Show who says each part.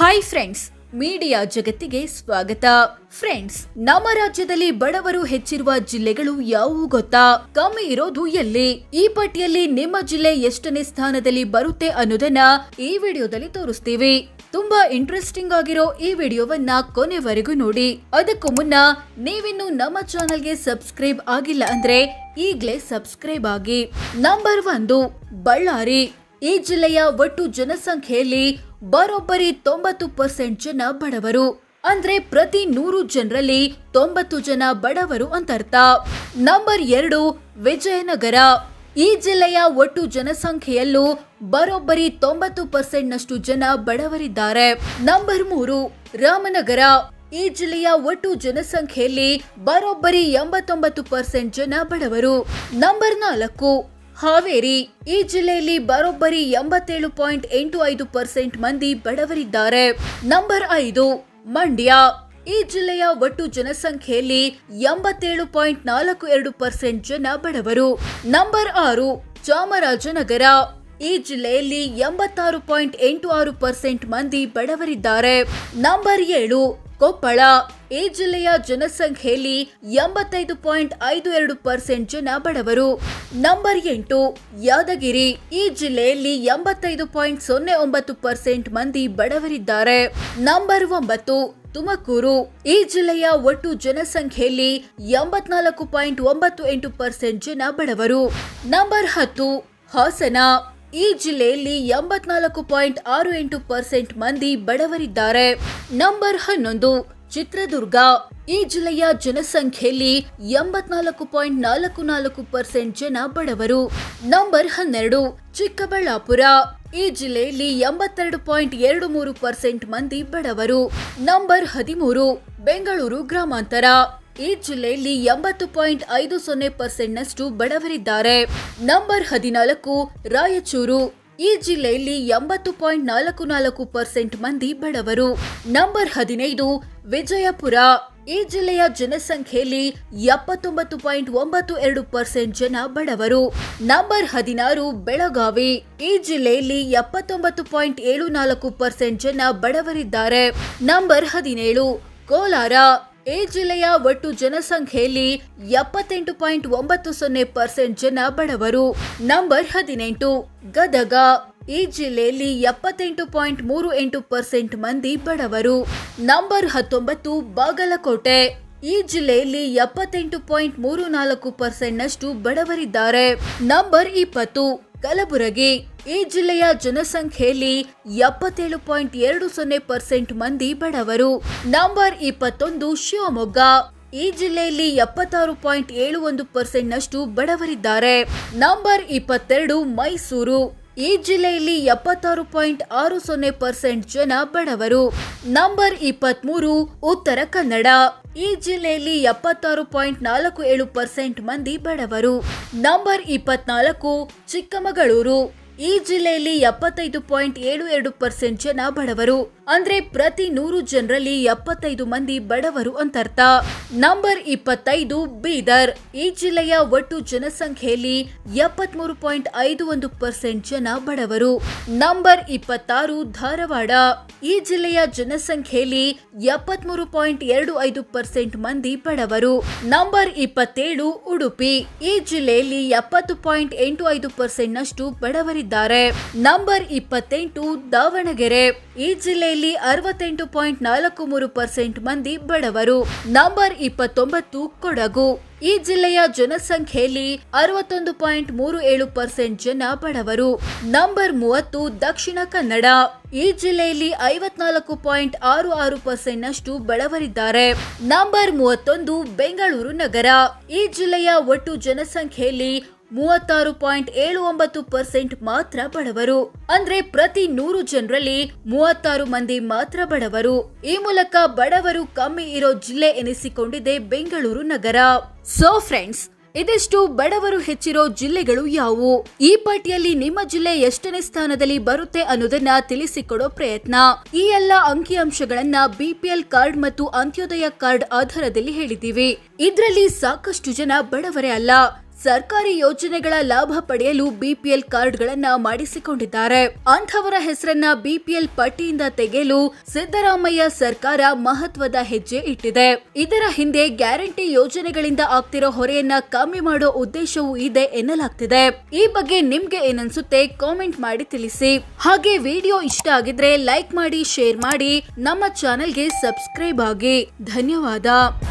Speaker 1: hi friends media ಜಗತ್ತಿಗೆ ಸ್ವಾಗತ friends ನಮ್ಮ ರಾಜ್ಯದಲ್ಲಿ ಬಡವರು ಹೆಚ್ಚಿರುವ ಜಿಲ್ಲೆಗಳು ಯಾವುವು ಗೊತ್ತಾ ಕಮ್ಮಿ ಇರೋದು ಎಲ್ಲಿ ಈ ಪಟ್ಟಿಯಲ್ಲಿ ನಿಮ್ಮ ಜಿಲ್ಲೆ ಎಷ್ಟನೇ ಸ್ಥಾನದಲ್ಲಿ ಬರುತ್ತೆ ಅನ್ನೋದನ್ನ ಈ ವಿಡಿಯೋದಲ್ಲಿ ತೋರಿಸ್ತೀವಿ ತುಂಬಾ ಇಂಟ್ರೆಸ್ಟಿಂಗ್ ಆಗಿರೋ ಈ ವಿಡಿಯೋವನ್ನ ಕೊನೆವರೆಗೂ ನೋಡಿ ಅದಕ್ಕೂ ಮುನ್ನ ನೀವಿನ್ನು ನಮ್ಮ ಚಾನೆಲ್ಗೆ ಸಬ್ಸ್ಕ್ರೈಬ್ ಆಗಿಲ್ಲ ಅಂದ್ರೆ ಈಗ್ಲೇ ಸಬ್ಸ್ಕ್ರೈಬ್ ಆಗಿ ನಂಬರ್ ಒಂದು ಬಳ್ಳಾರಿ ಈ ಜಿಲ್ಲೆಯ ಒಟ್ಟು ಜನಸಂಖ್ಯೆಯಲ್ಲಿ ಬರೋಬ್ಬರಿ ತೊಂಬತ್ತು ಪರ್ಸೆಂಟ್ ಜನ ಬಡವರು ಅಂದ್ರೆ ಪ್ರತಿ ನೂರು ಜನರಲ್ಲಿ ತೊಂಬತ್ತು ಜನ ಬಡವರು ಅಂತರ್ಥ ನಂಬರ್ ಎರಡು ವಿಜಯನಗರ ಈ ಜಿಲ್ಲೆಯ ಒಟ್ಟು ಜನಸಂಖ್ಯೆಯಲ್ಲೂ ಬರೋಬ್ಬರಿ ತೊಂಬತ್ತು ಪರ್ಸೆಂಟ್ ನಷ್ಟು ಜನ ಬಡವರಿದ್ದಾರೆ ನಂಬರ್ ಮೂರು ರಾಮನಗರ ಈ ಜಿಲ್ಲೆಯ ಒಟ್ಟು ಜನಸಂಖ್ಯೆಯಲ್ಲಿ ಬರೋಬ್ಬರಿ ಎಂಬತ್ತೊಂಬತ್ತು ಪರ್ಸೆಂಟ್ ಜನ ಬಡವರು ನಂಬರ್ ನಾಲ್ಕು ಹಾವೇರಿ ಈ ಜಿಲ್ಲೆಯಲ್ಲಿ ಬರೋಬ್ಬರಿ ಎಂಬತ್ತೇಳು ಪಾಯಿಂಟ್ ಎಂಟು ಐದು ಪರ್ಸೆಂಟ್ ಮಂದಿ ಬಡವರಿದ್ದಾರೆ ನಂಬರ್ ಐದು ಮಂಡ್ಯ ಈ ಜಿಲ್ಲೆಯ ಒಟ್ಟು ಜನಸಂಖ್ಯೆಯಲ್ಲಿ ಎಂಬತ್ತೇಳು ಪಾಯಿಂಟ್ ನಾಲ್ಕು ಎರಡು ಪರ್ಸೆಂಟ್ ಜನ ಬಡವರು ನಂಬರ್ ಆರು ಚಾಮರಾಜನಗರ ಈ ಜಿಲ್ಲೆಯಲ್ಲಿ ಎಂಬತ್ತಾರು ಪಾಯಿಂಟ್ ಎಂಟು ಆರು ಪರ್ಸೆಂಟ್ ಮಂದಿ ಬಡವರಿದ್ದಾರೆ ನಂಬರ್ ಏಳು ಕೊಪ್ಪಳ ಈ ಜಿಲ್ಲೆಯ ಜನಸಂಖ್ಯೆಯಲ್ಲಿ ಎಂಬತ್ತೈದು ಪಾಯಿಂಟ್ ಐದು ಎರಡು ಪರ್ಸೆಂಟ್ ಜನ ಬಡವರು ನಂಬರ್ ಎಂಟು ಯಾದಗಿರಿ ಈ ಜಿಲ್ಲೆಯಲ್ಲಿ ಎಂಬತ್ತೈದು ಪಾಯಿಂಟ್ ಸೊನ್ನೆ ಒಂಬತ್ತು ಪರ್ಸೆಂಟ್ ಮಂದಿ ಬಡವರಿದ್ದಾರೆ ನಂಬರ್ ಒಂಬತ್ತು ತುಮಕೂರು ಈ ಜಿಲ್ಲೆಯ ಒಟ್ಟು ಜನಸಂಖ್ಯೆಯಲ್ಲಿ ಎಂಬತ್ನಾಲ್ಕು ಪಾಯಿಂಟ್ ಒಂಬತ್ತು ಎಂಟು ಪರ್ಸೆಂಟ್ ಜನ ಬಡವರು ನಂಬರ್ ಹತ್ತು ಹಾಸನ ಈ ಜಿಲ್ಲೆಯಲ್ಲಿ ಎಂಬತ್ನಾಲ್ಕು ಪಾಯಿಂಟ್ ಆರು ಎಂಟು ಪರ್ಸೆಂಟ್ ಮಂದಿ ಬಡವರಿದ್ದಾರೆ ನಂಬರ್ ಹನ್ನೊಂದು ಚಿತ್ರದುರ್ಗ ಈ ಜಿಲ್ಲೆಯ ಜನಸಂಖ್ಯೆಯಲ್ಲಿ ಎಂಬತ್ನಾಲ್ಕು ಪಾಯಿಂಟ್ ನಾಲ್ಕು ನಾಲ್ಕು ಪರ್ಸೆಂಟ್ ಜನ ಬಡವರು ನಂಬರ್ ಹನ್ನೆರಡು ಚಿಕ್ಕಬಳ್ಳಾಪುರ ಈ ಜಿಲ್ಲೆಯಲ್ಲಿ ಎಂಬತ್ತೆರಡು ಪಾಯಿಂಟ್ ಎರಡು ಮೂರು ಪರ್ಸೆಂಟ್ ಮಂದಿ ಬಡವರು ನಂಬರ್ ಹದಿಮೂರು ಬೆಂಗಳೂರು ಗ್ರಾಮಾಂತರ ಈ ಜಿಲ್ಲೆಯಲ್ಲಿ ಎಂಬತ್ತು ಪಾಯಿಂಟ್ ಐದು ಸೊನ್ನೆ ಪರ್ಸೆಂಟ್ ನಷ್ಟು ಬಡವರಿದ್ದಾರೆ ನಂಬರ್ ಹದಿನಾಲ್ಕು ರಾಯಚೂರು ಈ ಜಿಲ್ಲೆಯಲ್ಲಿ ಎಂಬತ್ತು ಪಾಯಿಂಟ್ ನಾಲ್ಕು ನಾಲ್ಕು ಪರ್ಸೆಂಟ್ ಮಂದಿ ಬಡವರು ನಂಬರ್ ಹದಿನೈದು ವಿಜಯಪುರ ಈ ಜಿಲ್ಲೆಯ ಜನಸಂಖ್ಯೆಯಲ್ಲಿ ಎಪ್ಪತ್ತೊಂಬತ್ತು ಪಾಯಿಂಟ್ ಒಂಬತ್ತು ಎರಡು ಪರ್ಸೆಂಟ್ ಜನ ಬಡವರು ನಂಬರ್ ಹದಿನಾರು ಬೆಳಗಾವಿ ಈ ಜಿಲ್ಲೆಯಲ್ಲಿ ಎಪ್ಪತ್ತೊಂಬತ್ತು ಪಾಯಿಂಟ್ ಏಳು ನಾಲ್ಕು ಪರ್ಸೆಂಟ್ ಜನ ಬಡವರಿದ್ದಾರೆ ನಂಬರ್ ಹದಿನೇಳು ಕೋಲಾರ ಈ ಜಿಲ್ಲೆಯ ಒಟ್ಟು ಜನಸಂಖ್ಯೆಯಲ್ಲಿ ಎಪ್ಪತ್ತೆಂಟು ಪಾಯಿಂಟ್ ಒಂಬತ್ತು ಸೊನ್ನೆ ಪರ್ಸೆಂಟ್ ಜನ ಬಡವರು ನಂಬರ್ ಹದಿನೆಂಟು ಗದಗ ಈ ಜಿಲ್ಲೆಯಲ್ಲಿ ಎಪ್ಪತ್ತೆಂಟು ಪಾಯಿಂಟ್ ಮೂರು ಎಂಟು ಪರ್ಸೆಂಟ್ ಮಂದಿ ಬಡವರು ನಂಬರ್ ಹತ್ತೊಂಬತ್ತು ಬಾಗಲಕೋಟೆ ಈ ಜಿಲ್ಲೆಯಲ್ಲಿ ಎಪ್ಪತ್ತೆಂಟು ಪಾಯಿಂಟ್ ಮೂರು ನಾಲ್ಕು ಪರ್ಸೆಂಟ್ ನಷ್ಟು ಬಡವರಿದ್ದಾರೆ ನಂಬರ್ ಇಪ್ಪತ್ತು ಕಲಬುರಗಿ ಈ ಜಿಲ್ಲೆಯ ಜನಸಂಖ್ಯೆಯಲ್ಲಿ ಎಪ್ಪತ್ತೇಳು ಪಾಯಿಂಟ್ ಎರಡು ಸೊನ್ನೆ ಪರ್ಸೆಂಟ್ ಮಂದಿ ಬಡವರು ನಂಬರ್ ಇಪ್ಪತ್ತೊಂದು ಶಿವಮೊಗ್ಗ ಈ ಜಿಲ್ಲೆಯಲ್ಲಿ ಎಪ್ಪತ್ತಾರು ಪಾಯಿಂಟ್ ಏಳು ಒಂದು ಪರ್ಸೆಂಟ್ ನಷ್ಟು ಬಡವರಿದ್ದಾರೆ ನಂಬರ್ ಇಪ್ಪತ್ತೆರಡು ಮೈಸೂರು ಈ ಜಿಲ್ಲೆಯಲ್ಲಿ ಎಪ್ಪತ್ತಾರು ಪಾಯಿಂಟ್ ಆರು ಸೊನ್ನೆ ಪರ್ಸೆಂಟ್ ಜನ ಬಡವರು ನಂಬರ್ ಇಪ್ಪತ್ಮೂರು ಉತ್ತರ ಕನ್ನಡ ಈ ಜಿಲ್ಲೆಯಲ್ಲಿ ಎಪ್ಪತ್ತಾರು ಪಾಯಿಂಟ್ ನಾಲ್ಕು ಏಳು ಪರ್ಸೆಂಟ್ ಮಂದಿ ಬಡವರು ನಂಬರ್ ಇಪ್ಪತ್ನಾಲ್ಕು ಚಿಕ್ಕಮಗಳೂರು ಈ ಜಿಲ್ಲೆಯಲ್ಲಿ ಎಪ್ಪತ್ತೈದು ಪಾಯಿಂಟ್ ಏಳು ಎರಡು ಪರ್ಸೆಂಟ್ ಜನ ಬಡವರು ಅಂದ್ರೆ ಪ್ರತಿ ನೂರು ಜನರಲ್ಲಿ ಎಪ್ಪತ್ತೈದು ಮಂದಿ ಬಡವರು ಅಂತರ್ಥ ನಂಬರ್ ಇಪ್ಪತ್ತೈದು ಬೀದರ್ ಈ ಜಿಲ್ಲೆಯ ಒಟ್ಟು ಜನಸಂಖ್ಯೆಯಲ್ಲಿ ಎಪ್ಪತ್ಮೂರು ಪಾಯಿಂಟ್ ಐದು ಒಂದು ಪರ್ಸೆಂಟ್ ಜನ ಬಡವರು ನಂಬರ್ ಇಪ್ಪತ್ತಾರು ಧಾರವಾಡ ಈ ಜಿಲ್ಲೆಯ ಜನಸಂಖ್ಯೆಯಲ್ಲಿ ಎಪ್ಪತ್ಮೂರು ಪಾಯಿಂಟ್ ಎರಡು ಐದು ಪರ್ಸೆಂಟ್ ಮಂದಿ ಬಡವರು ನಂಬರ್ ಇಪ್ಪತ್ತೇಳು ಉಡುಪಿ ಈ ಜಿಲ್ಲೆಯಲ್ಲಿ ಎಪ್ಪತ್ತು ಪಾಯಿಂಟ್ ಎಂಟು ಐದು ಪರ್ಸೆಂಟ್ ನಷ್ಟು ಬಡವರಿದ್ದಾರೆ ನಂಬರ್ ಇಪ್ಪತ್ತೆಂಟು ದಾವಣಗೆರೆ ಈ ಜಿಲ್ಲೆಯಲ್ಲಿ ಅರವತ್ತೆಂಟು ಪಾಯಿಂಟ್ ನಾಲ್ಕು ಮೂರು ಪರ್ಸೆಂಟ್ ಮಂದಿ ಬಡವರು ನಂಬರ್ ಇಪ್ಪತ್ತೊಂಬತ್ತು ಕೊಡಗು ಈ ಜಿಲ್ಲೆಯ ಜನಸಂಖ್ಯೆಯಲ್ಲಿ ಅರವತ್ತೊಂದು ಪಾಯಿಂಟ್ ಮೂರು ಏಳು ಪರ್ಸೆಂಟ್ ಜನ ಬಡವರು ನಂಬರ್ ಮೂವತ್ತು ದಕ್ಷಿಣ ಕನ್ನಡ ಈ ಜಿಲ್ಲೆಯಲ್ಲಿ ಐವತ್ನಾಲ್ಕು ಪಾಯಿಂಟ್ ಆರು ಆರು ಪರ್ಸೆಂಟ್ ನಷ್ಟು ಬಡವರಿದ್ದಾರೆ ನಂಬರ್ ಮೂವತ್ತೊಂದು ಬೆಂಗಳೂರು ನಗರ ಈ ಜಿಲ್ಲೆಯ ಒಟ್ಟು ಜನಸಂಖ್ಯೆಯಲ್ಲಿ ಮೂವತ್ತಾರು ಪಾಯಿಂಟ್ ಏಳು ಒಂಬತ್ತು ಪರ್ಸೆಂಟ್ ಮಾತ್ರ ಬಡವರು ಅಂದ್ರೆ ಪ್ರತಿ ನೂರು ಜನರಲ್ಲಿ ಮೂವತ್ತಾರು ಮಂದಿ ಮಾತ್ರ ಬಡವರು ಈ ಮೂಲಕ ಬಡವರು ಕಮ್ಮಿ ಇರೋ ಜಿಲ್ಲೆ ಎನಿಸಿಕೊಂಡಿದೆ ಬೆಂಗಳೂರು ನಗರ ಸೊ ಫ್ರೆಂಡ್ಸ್ ಇದಿಷ್ಟು ಬಡವರು ಹೆಚ್ಚಿರೋ ಜಿಲ್ಲೆಗಳು ಯಾವುವು ಈ ಪಟ್ಟಿಯಲ್ಲಿ ನಿಮ್ಮ ಜಿಲ್ಲೆ ಎಷ್ಟನೇ ಸ್ಥಾನದಲ್ಲಿ ಬರುತ್ತೆ ಅನ್ನೋದನ್ನ ತಿಳಿಸಿಕೊಡೋ ಪ್ರಯತ್ನ ಈ ಎಲ್ಲ ಅಂಕಿಅಂಶಗಳನ್ನ ಬಿಪಿಎಲ್ ಕಾರ್ಡ್ ಮತ್ತು ಅಂತ್ಯೋದಯ ಕಾರ್ಡ್ ಆಧಾರದಲ್ಲಿ ಹೇಳಿದ್ದೀವಿ ಇದ್ರಲ್ಲಿ ಸಾಕಷ್ಟು ಜನ ಬಡವರೇ ಅಲ್ಲ ಸರ್ಕಾರಿ ಯೋಜನೆಗಳ ಲಾಭ ಪಡೆಯಲು ಬಿಪಿಎಲ್ ಕಾರ್ಡ್ಗಳನ್ನ ಮಾಡಿಸಿಕೊಂಡಿದ್ದಾರೆ ಅಂಥವರ ಹೆಸರನ್ನ ಬಿಪಿಎಲ್ ಪಟ್ಟಿಯಿಂದ ತೆಗೆಯಲು ಸಿದ್ದರಾಮಯ್ಯ ಸರ್ಕಾರ ಮಹತ್ವದ ಹೆಜ್ಜೆ ಇಟ್ಟಿದೆ ಇದರ ಹಿಂದೆ ಗ್ಯಾರಂಟಿ ಯೋಜನೆಗಳಿಂದ ಆಗ್ತಿರೋ ಹೊರೆಯನ್ನ ಕಮ್ಮಿ ಮಾಡೋ ಉದ್ದೇಶವೂ ಇದೆ ಎನ್ನಲಾಗ್ತಿದೆ ಈ ಬಗ್ಗೆ ನಿಮ್ಗೆ ಏನನ್ಸುತ್ತೆ ಕಾಮೆಂಟ್ ಮಾಡಿ ತಿಳಿಸಿ ಹಾಗೆ ವಿಡಿಯೋ ಇಷ್ಟ ಆಗಿದ್ರೆ ಲೈಕ್ ಮಾಡಿ ಶೇರ್ ಮಾಡಿ ನಮ್ಮ ಚಾನೆಲ್ಗೆ ಸಬ್ಸ್ಕ್ರೈಬ್ ಆಗಿ ಧನ್ಯವಾದ